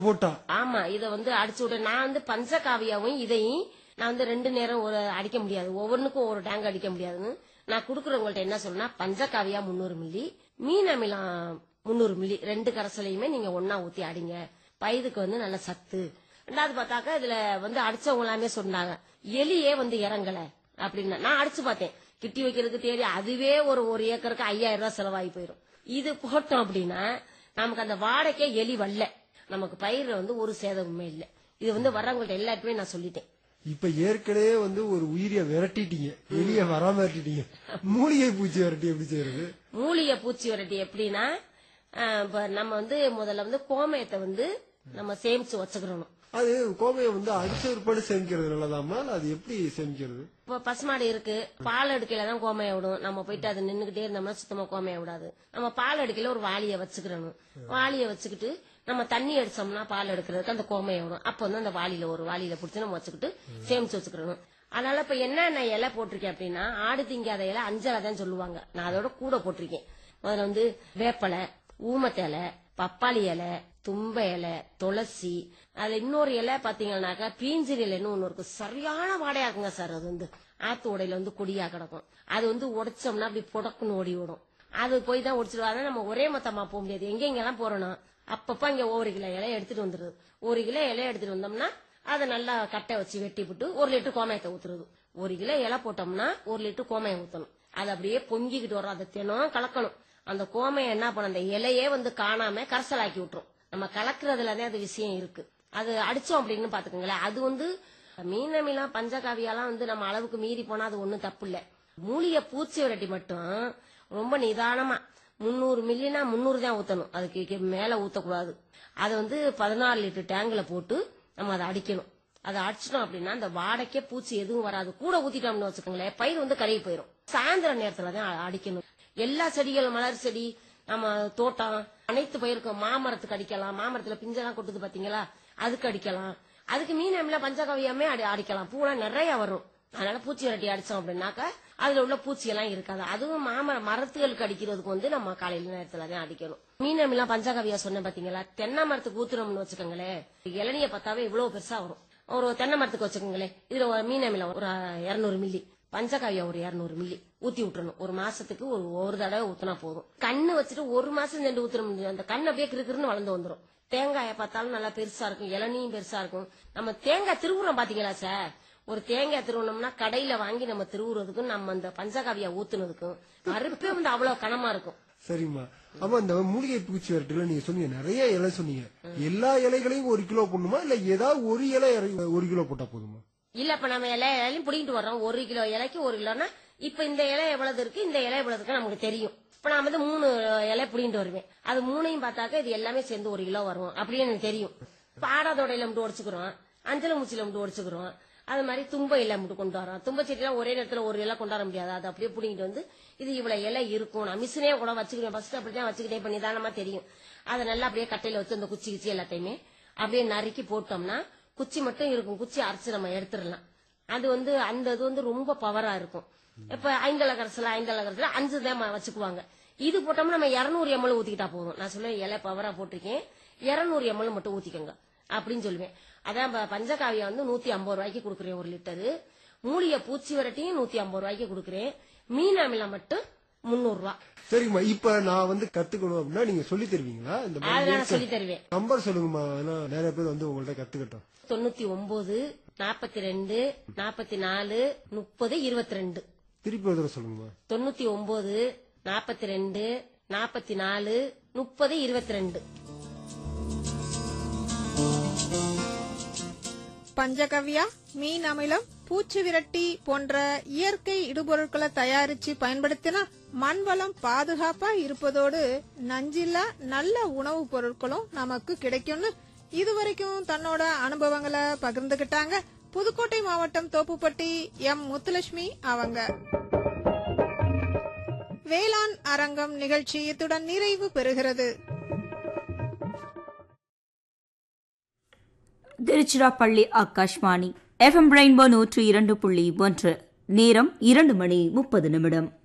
போட்டா ஆமா இத வந்து அடிச்சு விட நான் வந்து பஞ்சகாவியாவும் இதையும் நான் வந்து ரெண்டு நேரம் ஒரு அடிக்க முடியாது ஒவ்வொன்றுக்கும் ஒரு டேங்க் அடிக்க முடியாதுன்னு நான் குடுக்கறவங்கள்ட்ட என்ன சொல்லுனா பஞ்சகாவியா முந்நூறு மில்லி மீன் அமிலம் முந்நூறு மில்லி ரெண்டு கரைசலையுமே நீங்க ஒன்னா ஊத்தி அடிங்க பயிருக்கு வந்து நல்ல சத்து ரெண்டாவது பார்த்தாக்கா இதுல வந்து அடிச்சவங்க எல்லாமே சொன்னாங்க எலியே வந்து இறங்கல அப்படின்னா நான் அடிச்சு பார்த்தேன் கிட்டி வைக்கிறதுக்கு தேடி அதுவே ஒரு ஒரு ஏக்கருக்கு ஐயாயிரம் ரூபாய் செலவாகி போயிடும் இது போட்டோம் அப்படின்னா நமக்கு அந்த வாடகைக்கே எலி வரல நமக்கு பயிர்ல வந்து ஒரு சேதமுமே இல்ல இது வந்து வர்றவங்கள்ட்ட எல்லாருக்குமே நான் சொல்லிட்டேன் இப்ப ஏற்கனவே வந்து ஒரு உயிரிய விரட்டிட்டீங்க எலிய வராம விரட்டிட்டீங்க மூலிகை பூச்சி விரட்டி எப்படி செய்யறது மூலிகை பூச்சி விரட்டி எப்படின்னா ஆஹ், இப்ப நம்ம வந்து முதல்ல வந்து கோமயத்தை வந்து நம்ம சேமிச்சு வச்சுக்கிறணும் அது கோமையை வந்து அடிச்ச ஒருபாடு சேமிக்கிறது நல்லதாமா இல்ல அது எப்படி சேமிக்கிறது இப்போ பசுமாடு இருக்கு பால் எடுக்கையில தான் கோமையை விடும் நம்ம போயிட்டு அது நின்னுகிட்டே இருந்தோம்னா சுத்தமா கோமையை விடாது நம்ம பால் எடுக்கையில ஒரு வாளியை வச்சுக்கிறணும் வாளியை வச்சுக்கிட்டு நம்ம தண்ணி அடிச்சோம்னா பால் எடுக்கிறதுக்கு அந்த கோமையை விடும் அப்போ வந்து அந்த வாளியில ஒரு வாளியில பிடிச்சி நம்ம வச்சுக்கிட்டு சேமிச்சு வச்சுக்கிறணும் அதனால இப்ப என்னென்ன இலை போட்டிருக்கேன் அப்படின்னா ஆடு திங்காத இலை அஞ்சலை தான் சொல்லுவாங்க நான் அதோட கூட போட்டிருக்கேன் முதல்ல வந்து வேப்பலை ஊமத்தலை பப்பாளி இலை தும்ப இலை துளசி அதுல இன்னொரு இலை பாத்தீங்கன்னாக்கா பீஞ்சிரி இலைன்னு ஒண்ணு இருக்கு சரியான வாடையா இருக்குங்க சார் அது வந்து ஆத்து உடையில வந்து கொடியா கிடக்கும் அது வந்து உடைச்சோம்னா அப்படி புடக்குன்னு ஓடி விடும் அது போய் தான் உடைச்சிடுவாங்க நம்ம ஒரே மொத்தமா போக முடியாது எங்க எங்கெல்லாம் போறோம்னா அப்பப்ப இங்க ஒரு கிலோ இலைய எடுத்துட்டு வந்துருது ஒரு கிலோ இலைய எடுத்துட்டு வந்தோம்னா அதை நல்லா கட்டை வச்சு வெட்டி விட்டு ஒரு லிட்டர் கோமயத்தை ஊத்துறது ஒரு கிலோ இலை போட்டோம்னா ஒரு லிட்டர் கோமயம் ஊத்தணும் அது அப்படியே பொங்கிக்கிட்டு வரும் அதை தினம் கலக்கணும் அந்த கோமையை என்ன பண்ண அந்த இலையே வந்து காணாம கரைசலாக்கி விட்டுரும் நம்ம கலக்குறதுலதான் அது விஷயம் இருக்கு அது அடிச்சோம் அப்படின்னு பாத்துக்கோங்களேன் அது வந்து மீனமிலாம் பஞ்சகாவியாலாம் வந்து நம்ம அளவுக்கு மீறி போனா அது ஒண்ணும் தப்பு இல்ல மூலிகை பூச்சி விரட்டி மட்டும் ரொம்ப நிதானமா முந்நூறு மில்லினா முந்நூறு தான் ஊத்தணும் அதுக்கு கீ- மேல ஊத்தக்கூடாது அதை வந்து பதினாறு லிட்டர் டேங்க்ல போட்டு நம்ம அதை அடிக்கணும் அதை அடிச்சிட்டோம் அப்படின்னா அந்த வாடைக்கே பூச்சி எதுவும் வராது கூட ஊத்திட்டோம்னு வச்சுக்கோங்களேன் பயிர் வந்து கருகி போயிடும் சாயந்தர நேரத்துல தான் அ- அடிக்கணும் எல்லா செடிகள் மலர் செடி நம்ம தோட்டம் அனைத்து பயிருக்கும் மாமரத்துக்கு அடிக்கலாம் மாமரத்துல பிஞ்செல்லாம் கொட்டுது பாத்தீங்களா அதுக்கு அடிக்கலாம் அதுக்கு மீன் அமில பஞ்சகவியமே அடி அடிக்கலாம் பூலாம் நிறைய வரும் அதனால பூச்சி விரட்டி அடிச்சோம் அப்படின்னாக்கா அதுல உள்ள பூச்சி எல்லாம் இருக்காது அதுவும் மாமர மரத்துகளுக்கு அடிக்கிறதுக்கு வந்து நம்ம காலையில நேரத்துல தான் அடிக்கணும் மீன் அமிலாம் பஞ்சகவியா சொன்ன பாத்தீங்களா தென்னை மரத்துக்கு ஊத்துறோம்னு வச்சுக்கோங்களேன் இளநிய பார்த்தாவே இவ்வளவு பெருசா வரும் ஒரு தென்னை மரத்துக்கு வச்சுக்கோங்களேன் இதுல ஒரு மீன் அமிலம் ஒரு இருநூறு மில்லி பஞ்சகாவியா ஒரு இருநூறு மில்லி ஊத்தி விட்டுறணும் ஒரு மாசத்துக்கு ஒரு ஒரு தடவை ஊத்தினா போதும் கண்ணு வச்சுட்டு ஒரு மாசம் சென்று ஊத்துற முடியும் அந்த கண்ணு அப்படியே கிறுக்கிறுன்னு வளர்ந்து வந்துரும் தேங்காயை பார்த்தாலும் நல்லா பெருசா இருக்கும் இளநியும் பெருசா இருக்கும் நம்ம தேங்காய் திருவுறோம் பாத்தீங்களா சார் ஒரு தேங்காய் திருவுனோம்னா கடையில வாங்கி நம்ம திருவுறதுக்கும் நம்ம அந்த பஞ்சகாவியா ஊத்துனதுக்கும் பருப்பே வந்து அவ்வளவு கனமா இருக்கும் சரிம்மா ஆமா இந்த மூலிகை பூச்சி விரட்டுல நீங்க சொன்னீங்க நிறைய இலை சொன்னீங்க எல்லா இலைகளையும் ஒரு கிலோ போடணுமா இல்ல ஏதாவது ஒரு இலை இறை- ஒரு கிலோ போட்டா போதுமா இல்ல இப்ப நம்ம இலை இலையும் பிடிக்கிட்டு வர்றோம் ஒரு கிலோ இலைக்கு ஒரு கிலோனா இப்ப இந்த இலை எவ்வளவு இருக்கு இந்த இலை எவ்வளவு இருக்கு நமக்கு தெரியும் இப்ப நான் வந்து மூணு இலை பிடிங்கிட்டு வருவேன் அது மூணையும் பார்த்தாக்க இது எல்லாமே சேர்ந்து ஒரு கிலோ வரும் அப்படின்னு எனக்கு தெரியும் பாடாதோடையில மட்டும் உடச்சுக்கிறோம் அஞ்சல மூச்சில மட்டும் உடச்சுக்கிறோம் அது மாதிரி தும்ப இலை மட்டும் கொண்டு வரோம் தும்ப செடியெல்லாம் ஒரே நேரத்துல ஒரு இலை கொண்டாட முடியாது அது அப்படியே பிடிங்கிட்டு வந்து இது இவ்வளவு இலை இருக்கும் நான் மிஷினே கூட வச்சுக்கிறேன் ஃபர்ஸ்ட் அப்படிதான் வச்சுக்கிட்டே பண்ணி நிதானமா தெரியும் அதை நல்லா அப்படியே கட்டையில வச்சு அந்த குச்சி குச்சி எல்லாத்தையுமே அப்படியே நறுக்கி போட்டோம்னா குச்சி மட்டும் இருக்கும் குச்சி அரைச்சு நம்ம எடுத்துடலாம் அது வந்து அந்த இது வந்து ரொம்ப பவரா இருக்கும் இப்ப ஐந்தள கரசல ஐந்தள கரசல அஞ்சு தான் ம- வச்சுக்குவாங்க இது போட்டோம்னா நம்ம இருநூறு எம்எல் ஊத்திக்கிட்டா போதும் நான் சொல்ல இலை பவரா போட்டிருக்கேன் இருநூறு எம்எல் மட்டும் ஊத்திக்கோங்க அப்படின்னு சொல்லுவேன் அதான் ப- பஞ்சகாவியம் வந்து நூத்தி ஐம்பது ரூபாய்க்கு கொடுக்குறேன் ஒரு லிட்டரு மூலிகை பூச்சி விரட்டியும் நூத்தி ஐம்பது ரூபாய்க்கு கொடுக்குறேன் மீன் அமிலம் மட்டும் முந்நூறு ரூபா சரிம்மா இப்ப நான் வந்து கத்துக்கணும் அப்படின்னா நீங்க சொல்லி தருவீங்களா இந்த அதை மாதிரி நான் சொல்லி தருவேன் நம்பர் சொல்லுங்கம்மா ஏன்னா நிறைய பேர் வந்து உங்கள்ட்ட கத்துக்கிட்டோம் தொண்ணூத்தி ஒன்பது நாற்பத்தி ரெண்டு நாற்பத்தி நாலு முப்பது இருபத்தி ரெண்டு திருப்பி ஒரு தடவை சொல்லுங்கம்மா தொண்ணூத்தி ஒன்பது நாற்பத்தி ரெண்டு நாற்பத்தி நாலு முப்பது இருபத்தி ரெண்டு பஞ்சகவ்யா மீன் அமிலம் பூச்சி விரட்டி போன்ற இயற்கை இடுபொருட்களை தயாரிச்சு பயன்படுத்தினா மண் வளம் பாதுகாப்பா இருப்பதோடு நஞ்சில்லா நல்ல உணவுப் பொருட்களும் நமக்கு கிடைக்கும்னு இதுவரைக்கும் தன்னோட அனுபவங்களை பகிர்ந்துகிட்டாங்க புதுக்கோட்டை மாவட்டம் தோப்புப்பட்டி எம் முத்துலட்சுமி அவங்க வேளாண் அரங்கம் நிகழ்ச்சி இத்துடன் நிறைவு பெறுகிறது திருச்சிராப்பள்ளி ஆகாஷ்வாணி எஃப்எம் ரெயின்போ நூற்று இரண்டு புள்ளி ஒன்று நேரம் இரண்டு மணி முப்பது நிமிடம்